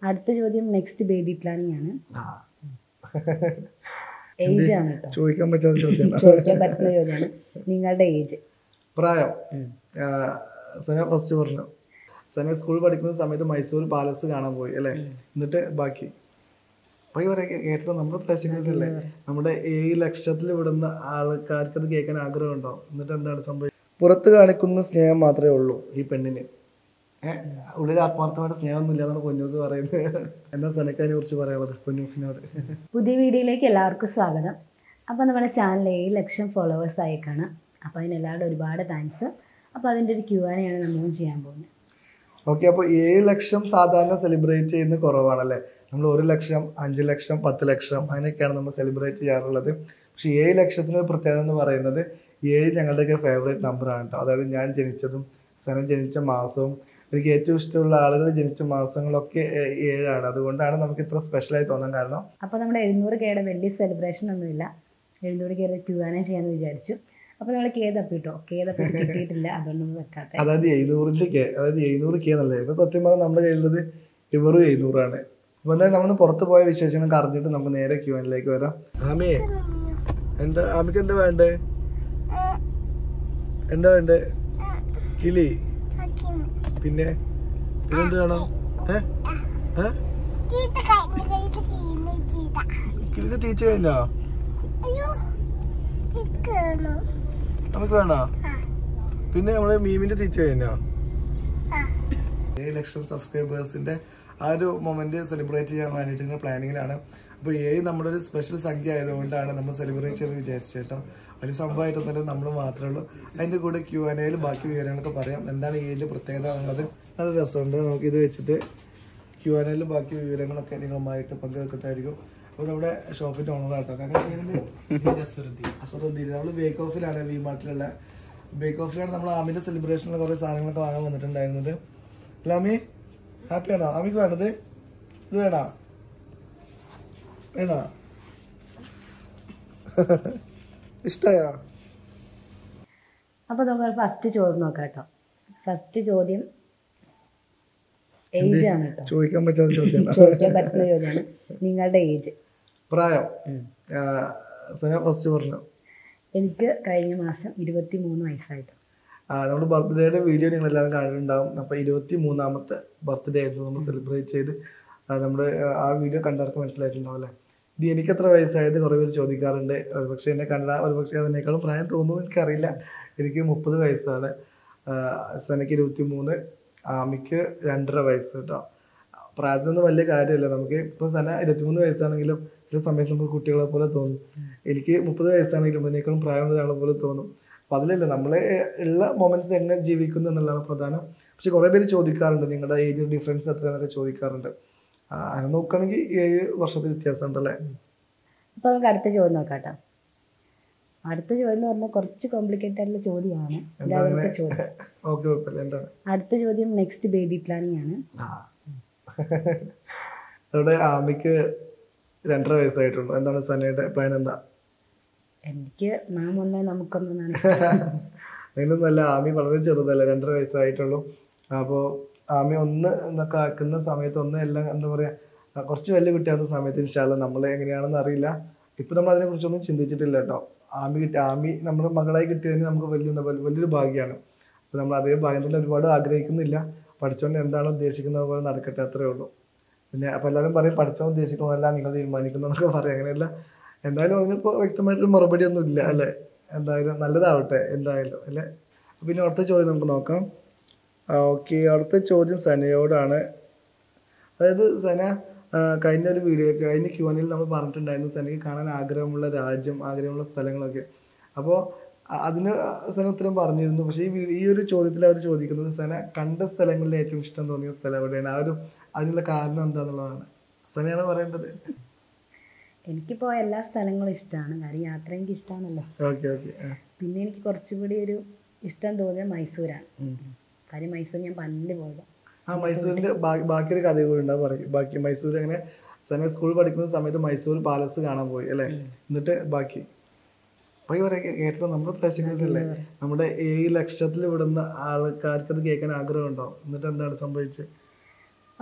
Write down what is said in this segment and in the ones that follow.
അടുത്ത ചോദ്യം next baby planning ആണ് ഏജ് ആണ് കേട്ടോ ചോദിക്കാൻ പറ്റാത്ത ചോദ്യമാണ് ചോദിക്കാൻ പറ്റുന്ന ചോദ്യമാണ് നിങ്ങളുടെ ഏജ് പ്രായം ആ, സന ഫസ്റ്റ് പറഞ്ഞു സന സ്കൂൾ പഠിക്കുന്ന സമയത്ത് മൈസൂർ പാലസ് കാണാൻ പോയി അല്ലേ എന്നിട്ട് ബാക്കി പോയി പറയാ കേട്ടോ നമ്മുടെ പ്രേക്ഷകർക്കല്ലേ നമ്മുടെ ഏഴ് ലക്ഷത്തിൽ വിടുന്ന ആൾക്കാർക്ക് അത് കേൾക്കാൻ ആഗ്രഹമുണ്ടോ എന്നിട്ട് എന്താണ് സംഭവിച്ചത് പുറത്ത് കാണിക്കുന്ന സ്നേഹം മാത്രമേ ഉള്ളൂ ഈ പെണ്ണിന് ഏഹ് ഉള്ളിൽ ആത്മാർത്ഥമായിട്ട് സ്നേഹമൊന്നും ഇല്ലാന്നാണ് പൊന്നൂസ് പറയുന്നത് എന്താ സനക്കതിനെ കുറിച്ച് പറയാനുള്ളത് പൊന്നൂസിനോട് പുതിയ വീഡിയോയിലേക്ക് എല്ലാവർക്കും സ്വാഗതം അപ്പോൾ നമ്മുടെ ചാനൽ ഏഴ് ലക്ഷം ഫോളോവേഴ്സ് ആയേക്കാണ് അപ്പോൾ അതിന് എല്ലാവരുടെ ഒരുപാട് താങ്ക്സ് അപ്പോൾ അതിൻ്റെ ഒരു ക്യൂ ആണ് നമ്മളും ചെയ്യാൻ പോകുന്നത് ഓക്കെ അപ്പോൾ ഏഴ് ലക്ഷം സാധാരണ സെലിബ്രേറ്റ് ചെയ്യുന്ന കുറവാണല്ലേ നമ്മൾ ഒരു ലക്ഷം അഞ്ച് ലക്ഷം പത്ത് ലക്ഷം അങ്ങനെയൊക്കെയാണ് നമ്മൾ സെലിബ്രേറ്റ് ചെയ്യാറുള്ളത് പക്ഷേ ഏഴ് ലക്ഷത്തിന് ഒരു പ്രത്യേകത എന്ന് പറയുന്നത് ഏഴ് ഞങ്ങളുടെയൊക്കെ ഫേവറേറ്റ് നമ്പറാണ് കേട്ടോ അതായത് ഞാൻ ജനിച്ചതും സനം ജനിച്ച മാസവും എനിക്ക് ഏറ്റവും ഇഷ്ടമുള്ള ആളുകൾ ജനിച്ച മാസങ്ങളൊക്കെ ഏ- ഏഴാണ് അതുകൊണ്ടാണ് നമുക്ക് ഇത്ര സ്പെഷ്യലായി തോന്നാൻ കാരണം അപ്പോൾ നമ്മുടെ എഴുന്നൂറ് കെയുടെ വലിയ സെലിബ്രേഷൻ ഒന്നുമില്ല എഴുന്നൂറ് കെയുടെ ക്യൂ ആണ് ചെയ്യാമെന്ന് വിചാരിച്ചു അപ്പോൾ നമ്മൾ കേ തപ്പിട്ടോ കേ തപ്പി കിട്ടിയിട്ടില്ല അതുകൊണ്ടൊന്നും വെക്കാത്ത അതായത് എഴുന്നൂറിൻ്റെ കെ അതായത് എഴുന്നൂറ് കെ എന്നല്ലേ ഇപ്പൊ സത്യം പറഞ്ഞാൽ നമ്മുടെ കയ്യിലുള്ളത് ഇവറും എഴുന്നൂറാണ് അപ്പൊ എന്തായാലും നമ്മൾ പുറത്ത് പോയ വിശേഷങ്ങളൊക്കെ അറിഞ്ഞിട്ട് നമുക്ക് നേരെ ക്യൂ എന്നിലേക്ക് വരാം ആമിയെ എന്താ ആമിക്ക് എന്താ വേണ്ടേ എന്താ വേണ്ടേ കിളി പിന്നെ പിന്നെന്ത് വേണം ഏ ഏ കിളിക്ക് തീച്ച കഴിഞ്ഞോ നമുക്ക് വേണോ പിന്നെ നമ്മള് മീമിന്റെ തീച്ച കഴിഞ്ഞോ ഏഴ് ലക്ഷം സബ്സ്ക്രൈബേഴ്സിന്റെ ആ ഒരു മൊമെന്റ് സെലിബ്രേറ്റ് ചെയ്യാൻ വേണ്ടിയിട്ട് പ്ലാനിങ്ങിലാണ് അപ്പോൾ ഏഴ് നമ്മുടെ ഒരു സ്പെഷ്യൽ സംഖ്യ ആയതുകൊണ്ടാണ് നമ്മൾ സെലിബ്രേറ്റ് ചെയ്ത് വിചാരിച്ചത് കേട്ടോ വലിയ സംഭവമായിട്ടൊന്നുമല്ല നമ്മൾ മാത്രമേ ഉള്ളൂ അതിന്റെ കൂടെ ക്യൂ ആനയിൽ ബാക്കി വിവരങ്ങളൊക്കെ പറയാം എന്താണ് ഏഴിന്റെ പ്രത്യേകത എന്നുള്ളത് നല്ല രസമുണ്ട് നമുക്ക് ഇത് വെച്ചിട്ട് ക്യൂ ആനയിൽ ബാക്കി വിവരങ്ങളൊക്കെ നിങ്ങളുമായിട്ട് പങ്കുവെക്കുന്നതായിരിക്കും അപ്പോൾ നമ്മുടെ ഷോപ്പിന്റെ ഓണറാട്ടോ അസറുദ്ദീൻ നമ്മൾ ബേക്ക് ഓഫിലാണ് വി മാർട്ടിലുള്ള ബേക്ക് ഓഫിലാണ് നമ്മൾ ആമിന്റെ സെലിബ്രേഷനിൽ കുറേ സാധനങ്ങളൊക്കെ വാങ്ങാൻ വന്നിട്ടുണ്ടായിരുന്നത് അല്ല ആമി ഹാപ്പിയാണോ ആമിക്ക് വേണ്ടത് ഇത് വേണോ വേണോ ഇഷ്ടമായോ അപ്പോൾ നമുക്ക് ഫസ്റ്റ് ചോദ്യം നോക്കാം കേട്ടോ ഫസ്റ്റ് ചോദ്യം ഏജ് ആണ് കേട്ടോ ചോദിക്കാൻ പറ്റാത്ത ചോദ്യമാണ് ചോദിക്കാൻ പറ്റുന്ന ചോദ്യമാണ് നിങ്ങളുടെ ഏജ് പ്രായം ആ, സന ഫസ്റ്റ് പറഞ്ഞു എനിക്ക് കഴിഞ്ഞ മാസം ഇരുപത്തി മൂന്ന് വയസ്സായിട്ട് ആ, നമ്മുടെ ബർത്ത്ഡേയുടെ വീഡിയോ നിങ്ങൾ എല്ലാവരും കാണുന്നുണ്ടാവും അപ്പോൾ ഇരുപത്തി മൂന്നാമത്തെ ബർത്ത്ഡേ ആയിരുന്നു നമ്മൾ സെലിബ്രേറ്റ് ചെയ്ത് ആ, നമ്മുടെ ആ, ആ വീഡിയോ കണ്ടവർക്ക് മനസ്സിലായിട്ടുണ്ടാവും അല്ലേ ഇത് എനിക്ക് എത്ര വയസ്സായത് കുറേ പേര് ചോദിക്കാറുണ്ട് പക്ഷേ എന്നെ കണ്ടാൽ ഒരു പക്ഷേ അതിനേക്കാളും പ്രായം തോന്നുന്നു എനിക്കറിയില്ല എനിക്ക് മുപ്പത് വയസ്സാണ് ആ, സനയ്ക്ക് ഇരുപത്തി മൂന്ന് ആമിക്ക് രണ്ടര വയസ്സ് കേട്ടോ പ്രായത്തിനൊന്നും വലിയ കാര്യമല്ല നമുക്ക് ഇപ്പോൾ സന ഇരുപത്തിമൂന്ന് വയസ്സാണെങ്കിലും ചില സമയത്ത് നമുക്ക് കുട്ടികളെ പോലെ തോന്നും എനിക്ക് മുപ്പത് വയസ്സാണെങ്കിലും അതിനേക്കാളും പ്രായമുള്ള ആളെ പോലെ തോന്നും അപ്പൊ അതിലല്ല നമ്മളെ ഉള്ള മൊമെന്റ്സ് എങ്ങനെ ജീവിക്കുന്നു എന്നുള്ളതാണ് പ്രധാനം പക്ഷെ കുറെ പേര് ചോദിക്കാറുണ്ട് നിങ്ങളുടെ ഏജ് ഡിഫറൻസ് എത്രയാന്നൊക്കെ ചോദിക്കാറുണ്ട് ആ, അങ്ങനെ നോക്കുകയാണെങ്കിൽ ഏഴ് വർഷത്തിൽ വ്യത്യാസം ഉണ്ടല്ലേ അപ്പോൾ നമുക്ക് അടുത്ത ചോദ്യം നോക്കാം കേട്ടോ അടുത്ത ചോദ്യം എന്ന് പറഞ്ഞാൽ കുറച്ച് കോംപ്ലിക്കേറ്റഡ് ആയിട്ടുള്ള ചോദ്യമാണ് രാവിലത്തെ ചോദ്യം ഓക്കെ കുഴപ്പമില്ല എന്താണ് അടുത്ത ചോദ്യം നെക്സ്റ്റ് ബേബി പ്ലാനിങ് ആണ് അവിടെ ആമിക്ക് രണ്ടര വയസ്സായിട്ടുള്ളൂ എന്താണ് സനയുടെ പ്ലാൻ എന്താ എനിക്ക് മാം വന്നാൽ നമുക്കൊന്നാണ് അങ്ങനെയൊന്നുമല്ല ആമി വളരെ ചെറുതല്ല രണ്ടര വയസ്സായിട്ടുള്ളൂ അപ്പോൾ ആമി ഒന്ന് എന്നൊക്കെ ആക്കുന്ന സമയത്ത് ഒന്ന് എല്ലാം എന്താ പറയാ ആ, കുറച്ച് വലിയ കുട്ടിയാകുന്ന സമയത്ത് ഇൻഷാല്ല നമ്മൾ എങ്ങനെയാണെന്ന് അറിയില്ല ഇപ്പൊ നമ്മൾ അതിനെ കുറിച്ചൊന്നും ചിന്തിച്ചിട്ടില്ല കേട്ടോ ആമി കിട്ടി ആമി നമ്മുടെ മകളായി കിട്ടിയതിന് നമുക്ക് വലിയ എന്താ പറയുക, വലിയൊരു ഭാഗ്യമാണ് അപ്പൊ നമ്മൾ അതേ ഭാഗ്യം തന്നെ ഒരുപാട് ആഗ്രഹിക്കുന്നില്ല പഠിച്ചോണ്ട് എന്താണ് ഉദ്ദേശിക്കുന്നത് പോലെ നടക്കട്ടെ അത്രേ ഉള്ളൂ പിന്നെ അപ്പൊ എല്ലാവരും പറയും പഠിച്ചോ ഉദ്ദേശിക്കുന്നതല്ല നിങ്ങൾ തീരുമാനിക്കുന്നു എന്നൊക്കെ പറയും അങ്ങനെയല്ല എന്തായാലും അതിനിപ്പോ വ്യക്തമായിട്ടൊരു മറുപടി ഒന്നും ഇല്ല അല്ലേ എന്തായാലും നല്ലതാവട്ടെ എന്തായാലും അല്ലേ അപ്പൊ പിന്നെ അടുത്ത ചോദ്യം നമുക്ക് നോക്കാം ഓക്കെ അടുത്ത ചോദ്യം സനയോടാണ് അതായത് സന ആ, കഴിഞ്ഞ ഒരു വീഡിയോ കഴിഞ്ഞ ക്യൂനിൽ നമ്മൾ പറഞ്ഞിട്ടുണ്ടായിരുന്നു സനയ്ക്ക് കാണാൻ ആഗ്രഹമുള്ള രാജ്യം ആഗ്രഹമുള്ള സ്ഥലങ്ങളൊക്കെ അപ്പോൾ അതിന് സന ഉത്തരം പറഞ്ഞിരുന്നു പക്ഷേ ഈ വീ- ഈ ഒരു ചോദ്യത്തിൽ അവർ ചോദിക്കുന്നത് സന കണ്ട സ്ഥലങ്ങളിൽ ഏറ്റവും ഇഷ്ടം തോന്നിയ സ്ഥലം എവിടെയാണ് ആ ഒരു അതിനുള്ള കാരണം എന്താണെന്നുള്ളതാണ് സനയാണ് പറയേണ്ടത് എനിക്കിപ്പോൾ എല്ലാ സ്ഥലങ്ങളും ഇഷ്ടമാണ് കാര്യം യാത്ര എനിക്ക് ഇഷ്ടമാണല്ലോ ഓക്കെ ഓക്കെ പിന്നെ എനിക്ക് കുറച്ചുകൂടി ഒരു ഇഷ്ടം തോന്നിയത് മൈസൂരാണ് കാര്യം മൈസൂർ ഞാൻ പണ്ട് പോയതാണ് ആ മൈസൂരിന്റെ ബാ- ബാക്കി ഒരു കഥ കൂടി ഉണ്ടാവും പറയും ബാക്കി മൈസൂർ അങ്ങനെ സന സ്കൂൾ പഠിക്കുന്ന സമയത്ത് മൈസൂർ പാലസ് കാണാൻ പോയി അല്ലേ എന്നിട്ട് ബാക്കി പോയി പറയാ കേട്ടോ നമ്മുടെ പ്രേക്ഷകർക്കല്ലേ നമ്മുടെ ഏഴ് ലക്ഷത്തിൽ വിടുന്ന ആൾക്കാർക്ക് അത് കേൾക്കാൻ ആഗ്രഹമുണ്ടോ എന്നിട്ട് എന്താണ് സംഭവിച്ചത്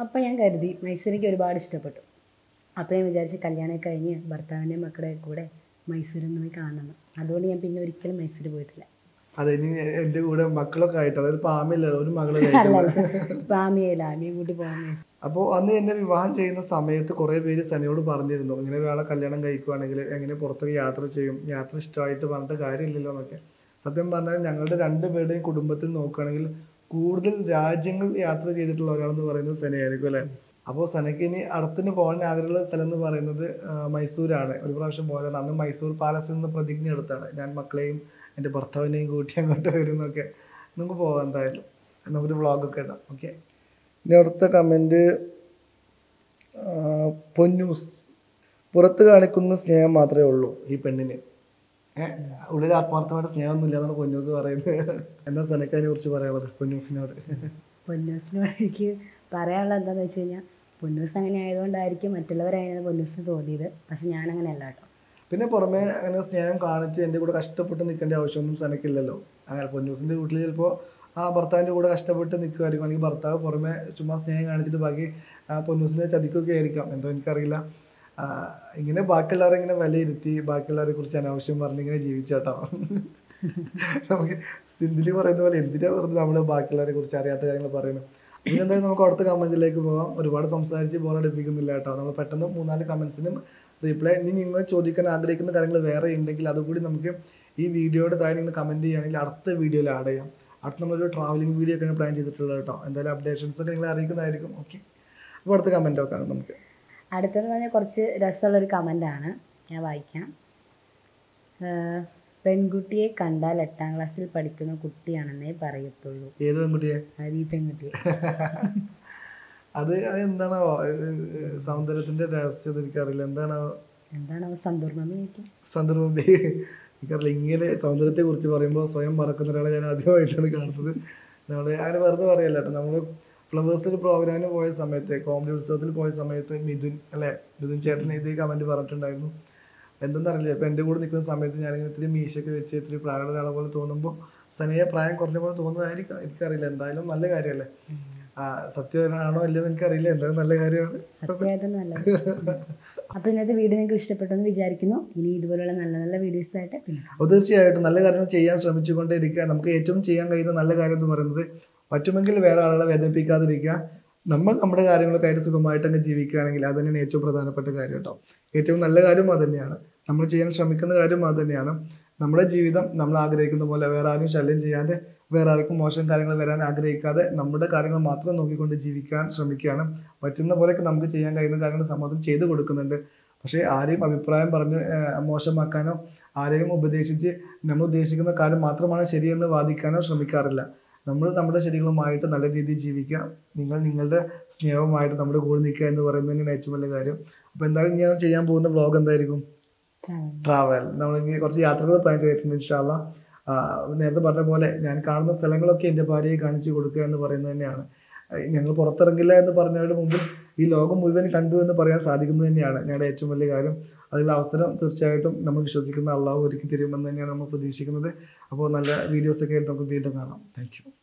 അപ്പം ഞാൻ കരുതി മൈസൂർ എനിക്ക് ഒരുപാട് ഇഷ്ടപ്പെട്ടു അപ്പോൾ ഞാൻ വിചാരിച്ച് കല്യാണം കഴിഞ്ഞ് ഭർത്താവിൻ്റെ മക്കളുടെ കൂടെ മൈസൂരൊന്ന് പോയി കാണണം അതുകൊണ്ട് ഞാൻ പിന്നെ ഒരിക്കലും മൈസൂർ പോയിട്ടില്ല അതെ ഇനി എൻ്റെ കൂടെ മക്കളൊക്കെ ആയിട്ട് അതായത് ഇപ്പൊ ആമില്ല ഒരു മകള് അല്ല കഴിക്കുമ്പോൾ ഇപ്പം ആമിയല്ല ആമിയെ കൂട്ടി പോകാൻ അപ്പോൾ അന്ന് എന്നെ വിവാഹം ചെയ്യുന്ന സമയത്ത് കുറേ പേര് സനയോട് പറഞ്ഞിരുന്നു ഇങ്ങനെ ഒരാളെ കല്യാണം കഴിക്കുവാണെങ്കിൽ എങ്ങനെ പുറത്തൊക്കെ യാത്ര ചെയ്യും യാത്ര ഇഷ്ടമായിട്ട് പറഞ്ഞിട്ട് കാര്യമില്ലല്ലോ എന്നൊക്കെ സത്യം പറഞ്ഞാൽ ഞങ്ങളുടെ രണ്ടുപേരുടെയും കുടുംബത്തിൽ നോക്കുകയാണെങ്കിൽ കൂടുതൽ രാജ്യങ്ങൾ യാത്ര ചെയ്തിട്ടുള്ള ഒരാളെന്ന് പറയുന്നത് സനയായിരിക്കും അല്ലേ അപ്പോൾ സനയ്ക്ക് ഇനി അടുത്തിന് പോകാൻ ആഗ്രഹമുള്ള സ്ഥലം എന്ന് പറയുന്നത് ആ, മൈസൂരാണ് ഒരു പ്രാവശ്യം പോയതാണ് അന്ന് മൈസൂർ പാലസിൽ നിന്ന് പ്രതിജ്ഞ എടുത്താണ് ഞാൻ മക്കളെയും എൻ്റെ ഭർത്താവിനെയും കൂട്ടി അങ്ങോട്ട് വരുന്നൊക്കെ നമുക്ക് പോകാം എന്തായാലും നമുക്കൊരു വ്ളോഗൊക്കെ ഇടാം ഓക്കെ ഇനി അടുത്ത കമൻറ്റ് പൊന്നൂസ് പുറത്ത് കാണിക്കുന്ന സ്നേഹം മാത്രമേ ഉള്ളൂ ഈ പെണ്ണിന് ഏഹ് ഉള്ളിൽ ആത്മാർത്ഥമായിട്ട് സ്നേഹമൊന്നും ഇല്ല എന്നാണ് പൊന്നൂസ് പറയുന്നത് എന്താ സനക്കതിനെ കുറിച്ച് പറയാനുള്ളത് പൊന്നൂസിനോട് പൊന്നൂസിനോട് എനിക്ക് പറയാനുള്ളത് എന്താണെന്ന് വെച്ച് കഴിഞ്ഞാൽ പൊന്നൂസ് അങ്ങനെ ആയതുകൊണ്ടായിരിക്കും മറ്റുള്ളവരായിരുന്നു പൊന്നൂസിന് തോന്നിയത് പക്ഷെ ഞാൻ അങ്ങനെ അല്ല കേട്ടോ പിന്നെ പുറമെ അങ്ങനെ സ്നേഹം കാണിച്ച് എൻ്റെ കൂടെ കഷ്ടപ്പെട്ട് നിൽക്കേണ്ട ആവശ്യമൊന്നും സനക്കില്ലല്ലോ അങ്ങനെ പൊന്നൂസിൻ്റെ വീട്ടിൽ ചിലപ്പോൾ ആ ഭർത്താവിൻ്റെ കൂടെ കഷ്ടപ്പെട്ട് നിൽക്കുമായിരിക്കും അല്ലെങ്കിൽ ഭർത്താവ് പുറമെ ചുമ്മാ സ്നേഹം കാണിച്ചിട്ട് ബാക്കി ആ പൊന്നൂസിനെ ചതിക്കുകയൊക്കെ ആയിരിക്കാം എന്തോ എനിക്കറിയില്ല ആ, ഇങ്ങനെ ബാക്കിയുള്ളവരെ ഇങ്ങനെ വിലയിരുത്തി ബാക്കിയുള്ളവരെ കുറിച്ച് അനാവശ്യം പറഞ്ഞ് ഇങ്ങനെ ജീവിച്ചേട്ടോ നമുക്ക് സിന്ധിലി പറയുന്ന പോലെ എന്തിനാ വെറുതെ നമ്മൾ ബാക്കിയുള്ളവരെ കുറിച്ച് അറിയാത്ത കാര്യങ്ങൾ പറയുന്നത് പിന്നെ എന്തായാലും നമുക്ക് അടുത്ത കമന്റിലേക്ക് പോകാം ഒരുപാട് സംസാരിച്ച് ബോറടിപ്പിക്കുന്നില്ല കേട്ടോ നമ്മൾ പെട്ടെന്ന് മൂന്നാല് കമന്റ്സിനും റീപ്ലൈ ഇനി നിങ്ങൾ ചോദിക്കാൻ ആഗ്രഹിക്കുന്ന കാര്യങ്ങൾ വേറെ ഉണ്ടെങ്കിൽ അതുകൂടി നമുക്ക് ഈ വീഡിയോയുടെ താഴെ നിങ്ങൾ കമന്റ് ചെയ്യുകയാണെങ്കിൽ അടുത്ത വീഡിയോയിൽ ആഡ് ചെയ്യാം അടുത്ത നമ്മളൊരു ട്രാവലിംഗ് വീഡിയോ ഒക്കെയാണ് പ്ലാൻ ചെയ്തിട്ടുള്ളത് കേട്ടോ എന്തായാലും അപ്ഡേഷൻസ് ഒക്കെ നിങ്ങൾ അറിയിക്കുന്നതായിരിക്കും ഓക്കെ അപ്പോൾ അടുത്ത കമന്റ് നോക്കാം നമുക്ക് അടുത്തെന്ന് പറഞ്ഞാൽ കുറച്ച് രസമുള്ളൊരു കമൻ്റാണ് ഞാൻ വായിക്കാം ഏഹ്, പെൺകുട്ടിയെ കണ്ടാൽ എട്ടാം ക്ലാസ്സിൽ പഠിക്കുന്ന കുട്ടിയാണെന്നേ പറയത്തുള്ളൂ ഏത് പെൺകുട്ടിയെ അതായത് ഈ പെൺകുട്ടിയെ അത് അത് എന്താണോ ഇത് സൗന്ദര്യത്തിന്റെ രഹസ്യം എനിക്കറിയില്ല എന്താണോ എന്താണ് അവ സന്തൂർണ്ണം ചോദിക്കും സന്ദർഭം എനിക്കറിയില്ല ഇങ്ങനെ സൗന്ദര്യത്തെ കുറിച്ച് പറയുമ്പോൾ സ്വയം മറക്കുന്ന ഒരാളെ ഞാൻ ആദ്യമായിട്ടാണ് കാണുന്നത് നമ്മൾ അങ്ങനെ വെറുതെ പറയല്ല കേട്ടോ നമ്മൾ ഫ്ലവേഴ്സിൽ ഒരു പ്രോഗ്രാമിന് പോയ സമയത്ത് കോമഡി ഉത്സവത്തിൽ പോയ സമയത്ത് മിഥുൻ അല്ലെ മിഥുൻ ചേട്ടൻ ഇത് കമന്റ് പറഞ്ഞിട്ടുണ്ടായിരുന്നു എന്തെന്നറിയില്ല ഇപ്പൊ എൻ്റെ കൂടെ നിൽക്കുന്ന സമയത്ത് ഞാനിങ്ങനെ ഇത്തിരി മീശയൊക്കെ വെച്ച് ഇത്തിരി പ്രായമുള്ള ഒരാളെ പോലെ തോന്നുമ്പോൾ സനയെ പ്രായം കുറഞ്ഞ പോലെ തോന്നുന്നതായിരിക്കും എനിക്കറിയില്ല എന്തായാലും നല്ല കാര്യമല്ലേ ആ സത്യമാണോ അല്ലെന്ന് എനിക്കറിയില്ല എന്തായാലും നല്ല കാര്യമാണ് സത്യമായിട്ടൊന്നും അല്ല അപ്പോൾ ഇന്നത്തെ വീഡിയോ നിങ്ങൾക്ക് ഇഷ്ടപ്പെട്ടെന്ന് വിചാരിക്കുന്നു ഇനി ഇതുപോലുള്ള നല്ല നല്ല വീഡിയോസ് ആയിട്ട് പിന്നെ കാണാം. അപ്പോൾ തീർച്ചയായിട്ടും നല്ല കാര്യങ്ങൾ ചെയ്യാൻ ശ്രമിച്ചുകൊണ്ടേ ഇരിക്കുക നമുക്ക് ഏറ്റവും ചെയ്യാൻ കഴിയുന്ന നല്ല കാര്യം എന്ന് പറയുന്നത് പറ്റുമെങ്കിൽ വേറെ ആളുകളെ വേദനിപ്പിക്കാതിരിക്കുക നമ്മൾ നമ്മുടെ കാര്യങ്ങളൊക്കെ ആയിട്ട് സുഖമായിട്ട് അങ്ങ് ജീവിക്കുകയാണെങ്കിൽ അത് തന്നെയാണ് ഏറ്റവും പ്രധാനപ്പെട്ട കാര്യം കേട്ടോ ഏറ്റവും നല്ല കാര്യം അത് തന്നെയാണ് നമ്മൾ ചെയ്യാൻ ശ്രമിക്കുന്ന കാര്യം അത് തന്നെയാണ് നമ്മുടെ ജീവിതം നമ്മൾ ആഗ്രഹിക്കുന്ന പോലെ വേറെ ആരും ശല്യം ചെയ്യാതെ വേറെ ആർക്കും മോശം കാര്യങ്ങൾ വരാൻ ആഗ്രഹിക്കാതെ നമ്മുടെ കാര്യങ്ങൾ മാത്രം നോക്കിക്കൊണ്ട് ജീവിക്കാൻ ശ്രമിക്കുകയാണ് പറ്റുന്ന പോലെയൊക്കെ നമുക്ക് ചെയ്യാൻ കഴിയുന്ന കാര്യങ്ങൾ സമ്മതം ചെയ്തു കൊടുക്കുന്നുണ്ട് പക്ഷേ ആരെയും അഭിപ്രായം പറഞ്ഞ് ഏഹ്, മോശമാക്കാനോ ആരെയും ഉപദേശിച്ച് നമ്മൾ ഉദ്ദേശിക്കുന്ന കാര്യം മാത്രമാണ് ശരിയെന്ന് വാദിക്കാനോ ശ്രമിക്കാറില്ല നമ്മൾ നമ്മുടെ ശരികളുമായിട്ട് നല്ല രീതിയിൽ ജീവിക്കുക നിങ്ങൾ നിങ്ങളുടെ സ്നേഹവുമായിട്ട് നമ്മുടെ കൂടെ നിൽക്കുക എന്ന് പറയുന്നത് തന്നെയാണ് ഏറ്റവും വലിയ കാര്യം അപ്പോൾ എന്തായാലും ഞാൻ ചെയ്യാൻ പോകുന്ന വ്ളോഗ് എന്തായിരിക്കും ട്രാവൽ നമ്മളിങ്ങനെ കുറച്ച് യാത്രകൾ പ്ലാൻ ചെയ്തിട്ടുണ്ട് ഇൻഷാല്ല നേരത്തെ പറഞ്ഞ പോലെ ഞാൻ കാണുന്ന സ്ഥലങ്ങളൊക്കെ എൻ്റെ ഭാര്യയെ കാണിച്ചു കൊടുക്കുക എന്ന് പറയുന്നത് തന്നെയാണ് ആ, ഞങ്ങൾ പുറത്തിറങ്ങില്ല എന്ന് പറഞ്ഞതിന് മുമ്പ് ഈ ലോകം മുഴുവൻ കണ്ടു എന്ന് പറയാൻ സാധിക്കുന്നത് തന്നെയാണ് ഞങ്ങളുടെ ഏറ്റവും വലിയ കാര്യം അതിലുള്ള അവസരം തീർച്ചയായിട്ടും നമ്മൾ വിശ്വസിക്കുന്ന അള്ളാഹു ഒരുക്കി തരുമെന്ന് തന്നെയാണ് നമ്മൾ പ്രതീക്ഷിക്കുന്നത് അപ്പോൾ നല്ല വീഡിയോസൊക്കെ ആയിട്ട് നമുക്ക് വീണ്ടും കാണാം താങ്ക്